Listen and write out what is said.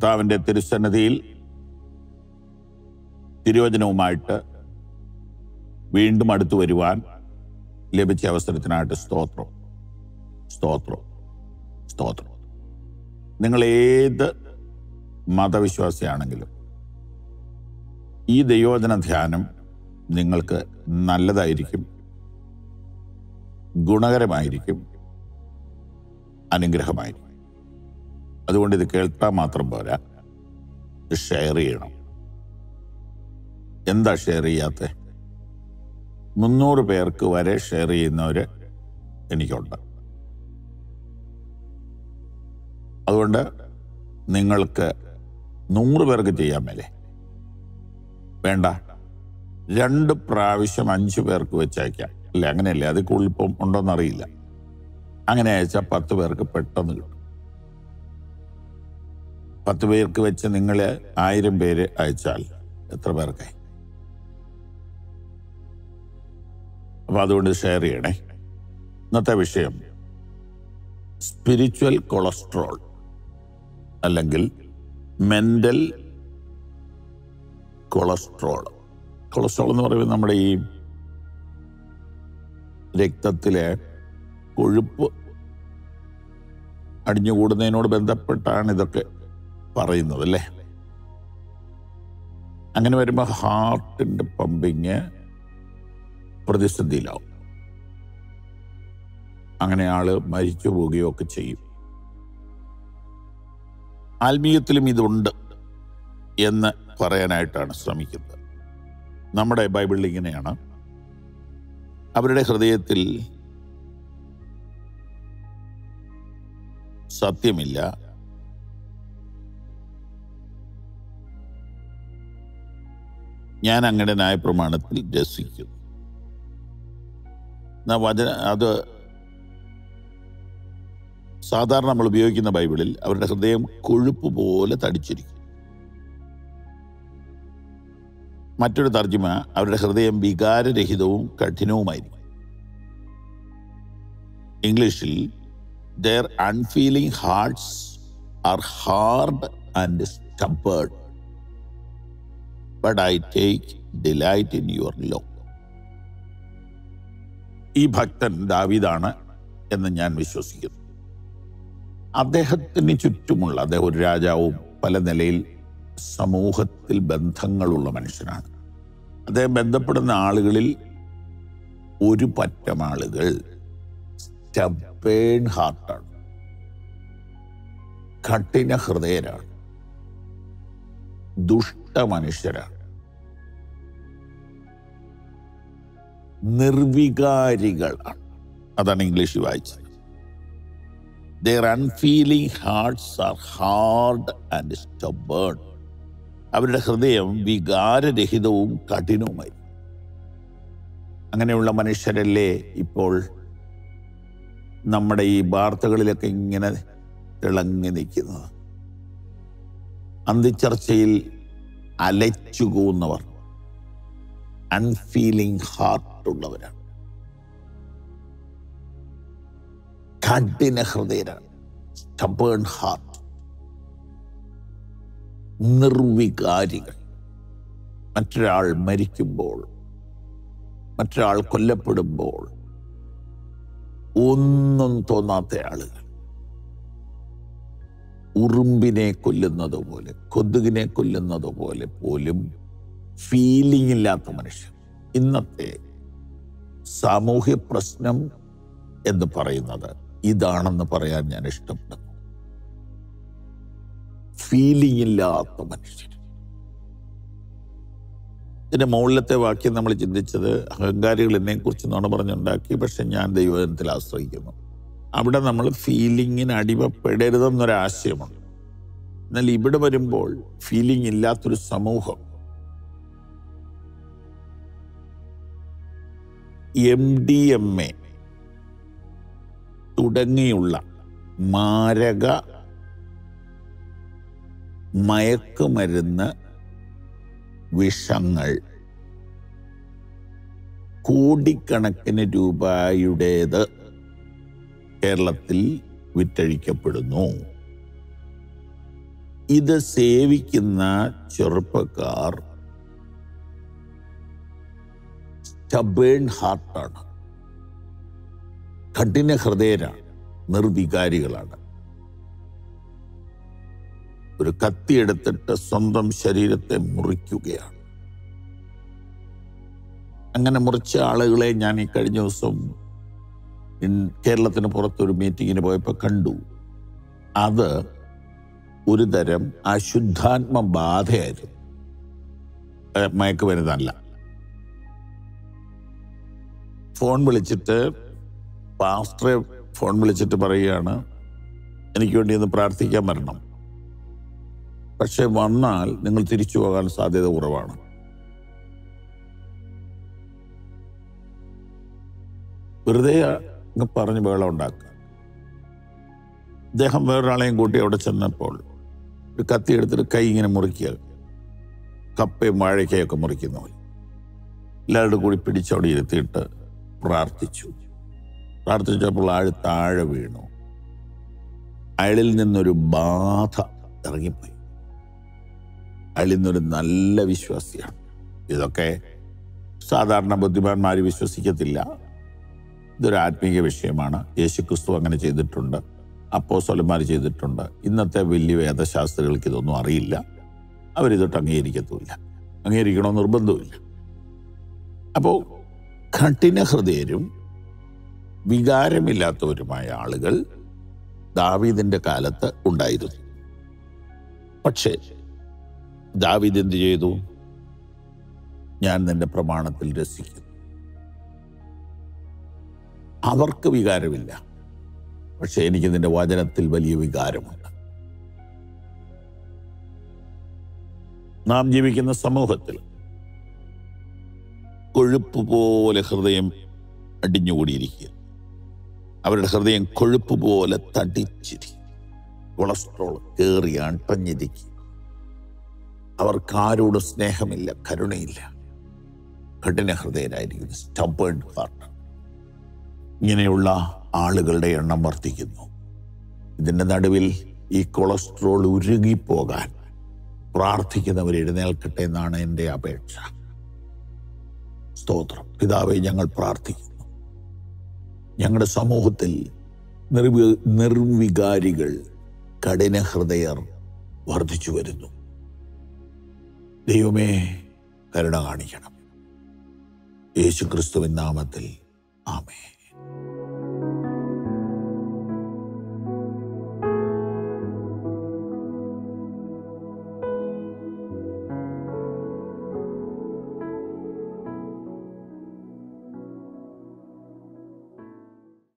കർത്താവിൻ്റെ തിരുസന്നിധിയിൽ തിരുവചനവുമായിട്ട് വീണ്ടും അടുത്തു വരുവാൻ ലഭിച്ച അവസരത്തിനായിട്ട് സ്തോത്രം സ്തോത്രം സ്തോത്രം നിങ്ങൾ ഏത് മതവിശ്വാസിയാണെങ്കിലും ഈ ദൈവോധന ധ്യാനം നിങ്ങൾക്ക് നല്ലതായിരിക്കും ഗുണകരമായിരിക്കും അനുഗ്രഹമായിരിക്കും അതുകൊണ്ട് ഇത് കേൾത്താൽ മാത്രം പോരാ ഇത് ഷെയർ ചെയ്യണം എന്താ ഷെയർ ചെയ്യാത്ത മുന്നൂറ് പേർക്ക് വരെ ഷെയർ ചെയ്യുന്നവര് എനിക്കുണ്ട് അതുകൊണ്ട് നിങ്ങൾക്ക് നൂറ് പേർക്ക് ചെയ്യാൻ മേലെ വേണ്ട രണ്ട് പ്രാവശ്യം അഞ്ച് പേർക്ക് വെച്ച് അയക്കാം അല്ലേ അങ്ങനെയല്ലേ അത് കൂടുതൽ ഇപ്പം ഉണ്ടോന്നറിയില്ല അങ്ങനെ അയച്ചാൽ പത്ത് പേർക്ക് പെട്ടെന്ന് കിട്ടും പത്ത് പേർക്ക് വെച്ച് നിങ്ങൾ ആയിരം പേര് അയച്ചാൽ എത്ര പേർക്കായി അപ്പൊ അതുകൊണ്ട് ഷെയർ ചെയ്യണേ ഇന്നത്തെ വിഷയം സ്പിരിച്വൽ കൊളസ്ട്രോൾ അല്ലെങ്കിൽ മെന്റൽ കൊളസ്ട്രോൾ കൊളസ്ട്രോൾ എന്ന് പറയുമ്പോൾ നമ്മുടെ ഈ രക്തത്തിലെ കൊഴുപ്പ് അടിഞ്ഞുകൂടുന്നതിനോട് ബന്ധപ്പെട്ടാണ് ഇതൊക്കെ പറയുന്നത് അല്ലേ അങ്ങനെ വരുമ്പോൾ ഹാർട്ടിന്റെ പമ്പിങ് പ്രതിസന്ധിയിലാവും അങ്ങനെ ആള് മരിച്ചു പോവുകയോ ഒക്കെ ചെയ്യും ആത്മീയത്തിലും ഇതുണ്ട് എന്ന് പറയാനായിട്ടാണ് ശ്രമിക്കുന്നത് നമ്മുടെ ബൈബിളിൽ ഇങ്ങനെയാണ് അവരുടെ ഹൃദയത്തിൽ സത്യമില്ല ഞാൻ അങ്ങനെ ന്യായപ്രമാണത്തിൽ രസിക്കുന്നു എന്നാ വചന അത് സാധാരണ നമ്മൾ ഉപയോഗിക്കുന്ന ബൈബിളിൽ അവരുടെ ഹൃദയം കൊഴുപ്പ് പോലെ തടിച്ചിരിക്കും മറ്റൊരു തർജ്ജിമ അവരുടെ ഹൃദയം വികാരരഹിതവും കഠിനവുമായിരിക്കും ഇംഗ്ലീഷിൽ their unfeeling hearts are hard and stubborn but I take delight in your law ഈ ഭക്തൻ ദാവീദാണ് എന്ന് ഞാൻ വിശ്വസിക്കുന്നു അദ്ദേഹത്തിന് ചുറ്റുമുള്ള അദ്ദേഹം ഒരു രാജാവും പല നിലയിൽ സമൂഹത്തിൽ ബന്ധങ്ങളുള്ള മനുഷ്യനാണ് അദ്ദേഹം ബന്ധപ്പെടുന്ന ആളുകളിൽ ഒരു പറ്റം ആളുകൾ സ്റ്റബേൺ ഹാർട്ടാണ് കഠിന ഹൃദയരാണ് ദുഷ്ട മനുഷ്യരാണ് നിർവികാരികളാണ് അതാണ് ഇംഗ്ലീഷിൽ വായിച്ചത് their unfeeling hearts are hard and stubborn അവരുടെ ഹൃദയം വികാരരഹിതവും കഠിനവുമായി അങ്ങനെയുള്ള മനുഷ്യരല്ലേ ഇപ്പോൾ നമ്മുടെ ഈ വാർത്തകളിലൊക്കെ ഇങ്ങനെ തിളങ്ങി നിൽക്കുന്നത് അന്തിച്ചർച്ചയിൽ അലച്ചുകൂന്നവർ അൺഫീലിംഗ് ഹാർട്ട് ഉള്ളവരാണ് കഠിന ഹൃദയരാണ് സ്റ്റബേൺ ഹാർട്ട് നിർവികാരികൾ മറ്റൊരാൾ മരിക്കുമ്പോൾ മറ്റൊരാൾ കൊല്ലപ്പെടുമ്പോൾ ഒന്നും തോന്നാത്ത ആളുകൾ ഉറുമ്പിനെ കൊല്ലുന്നത് പോലെ കൊതുകിനെ കൊല്ലുന്നത് പോലെ പോലും ഫീലിംഗ് ഇല്ലാത്ത മനുഷ്യൻ ഇന്നത്തെ സാമൂഹ്യ പ്രശ്നം എന്ന് പറയുന്നത് ഇതാണെന്ന് പറയാൻ ഞാൻ ഇഷ്ടപ്പെടുന്നു ഫീലിംഗ് ഇല്ലാത്ത മനുഷ്യൻ ഇതിന്റെ മുകളിലത്തെ വാക്യം നമ്മൾ ചിന്തിച്ചത് അഹങ്കാരികൾ എന്നെ കുറിച്ച് നുണ പറഞ്ഞുണ്ടാക്കി പക്ഷെ ഞാൻ ദൈവജനത്തിൽ ആശ്രയിക്കുന്നു അവിടെ നമ്മൾ ഫീലിങ്ങിന് അടിമപ്പെടരുതെന്നൊരാശയമുണ്ട് എന്നാൽ ഇവിടെ വരുമ്പോൾ ഫീലിംഗ് ഇല്ലാത്തൊരു സമൂഹം എം ഡി എം എ തുടങ്ങിയുള്ള മാരക മയക്കുമരുന്ന് വിഷങ്ങൾ കോടിക്കണക്കിന് രൂപയുടേത് കേരളത്തിൽ വിറ്റഴിക്കപ്പെടുന്നു ഇത് സേവിക്കുന്ന ചെറുപ്പക്കാർ സ്റ്റബേൺ ഹാർട്ടാണ് കഠിന ഹൃദയരാണ് നിർവികാരികളാണ് ഒരു കത്തിയെടുത്തിട്ട് സ്വന്തം ശരീരത്തെ മുറിക്കുകയാണ് അങ്ങനെ മുറിച്ച ആളുകളെ ഞാൻ ഈ കഴിഞ്ഞ ദിവസം ഇൻ- കേരളത്തിന് പുറത്തൊരു മീറ്റിങ്ങിന് പോയപ്പോൾ കണ്ടു അത് ഒരു തരം അശുദ്ധാത്മ ബാധയായിരുന്നു ഏ, മയക്കുമരുന്നല്ല ഫോൺ വിളിച്ചിട്ട് പാസ്റ്ററെ ഫോൺ വിളിച്ചിട്ട് പറയുകയാണ് എനിക്ക് വേണ്ടി ഒന്ന് പ്രാർത്ഥിക്കാൻ വരണം പക്ഷെ വന്നാൽ നിങ്ങൾ തിരിച്ചു പോകാൻ സാധ്യത കുറവാണ് വെറുതെ അങ്ങ് പറഞ്ഞ് ബഹളം ഉണ്ടാക്കുക അദ്ദേഹം വേറൊരാളെയും കൂട്ടി അവിടെ ചെന്നപ്പോൾ ഒരു കത്തി എടുത്തിട്ട് കൈ ഇങ്ങനെ മുറിക്കുക കപ്പയും വാഴയ്ക്കയൊക്കെ മുറിക്കുന്ന പോലെ എല്ലാവരുടെ കൂടി പിടിച്ചവിടെ ഇരുത്തിയിട്ട് പ്രാർത്ഥിച്ചു പ്രാർത്ഥിച്ചപ്പോൾ ആൾ താഴെ വീണു അയാളിൽ നിന്നൊരു ബാധ ഇറങ്ങിപ്പോയി അയാളിൽ നിന്നൊരു നല്ല വിശ്വാസിയാണ് ഇതൊക്കെ സാധാരണ ബുദ്ധിമാന്മാർ വിശ്വസിക്കത്തില്ല ഇതൊരു ആത്മീയ വിഷയമാണ് യേശുക്രിസ്തു അങ്ങനെ ചെയ്തിട്ടുണ്ട് അപ്പോസ്വലന്മാർ ചെയ്തിട്ടുണ്ട് ഇന്നത്തെ വലിയ വേദശാസ്ത്രികൾക്ക് ഇതൊന്നും അറിയില്ല അവരിതൊട്ട് അംഗീകരിക്കത്തുമില്ല അംഗീകരിക്കണമെന്ന് നിർബന്ധവുമില്ല അപ്പോൾ കഠിന ഹൃദയരും വികാരമില്ലാത്തവരുമായ ആളുകൾ ദാവീദിന്റെ കാലത്ത് ഉണ്ടായിരുന്നു പക്ഷേ ദാവീദ് എന്ത് ചെയ്തു ഞാൻ നിന്റെ പ്രമാണത്തിൽ രസിക്കുന്നു അവർക്ക് വികാരമില്ല പക്ഷെ എനിക്ക് നിന്റെ വചനത്തിൽ വലിയ വികാരമുണ്ട് നാം ജീവിക്കുന്ന സമൂഹത്തിൽ കൊഴുപ്പ് പോലെ ഹൃദയം അടിഞ്ഞുകൂടിയിരിക്കുക അവരുടെ ഹൃദയം കൊഴുപ്പ് പോലെ തടിച്ചിരിക്കും കൊളസ്ട്രോൾ കയറി അട്ടഞ്ഞിരിക്കുക അവർക്ക് ആരോടും സ്നേഹമില്ല കരുണയില്ല കഠിന ഹൃദയരായിരിക്കുന്നു സ്റ്റബേൺ ഹാർട്ട് ഇങ്ങനെയുള്ള ആളുകളുടെ എണ്ണം വർദ്ധിക്കുന്നു ഇതിന്റെ നടുവിൽ ഈ കൊളസ്ട്രോൾ ഉരുകിപ്പോകാൻ പ്രാർത്ഥിക്കുന്നവർ എഴുന്നേൽക്കട്ടെ എന്നാണ് എൻ്റെ അപേക്ഷ സ്തോത്രം പിതാവെ ഞങ്ങൾ പ്രാർത്ഥിക്കുന്നു ഞങ്ങളുടെ സമൂഹത്തിൽ നിർവി നിർവികാരികൾ കഠിന ഹൃദയർ വർദ്ധിച്ചു വരുന്നു ദൈവമേ കരുണ കാണിക്കണം യേശു ക്രിസ്തുവിൻ നാമത്തിൽ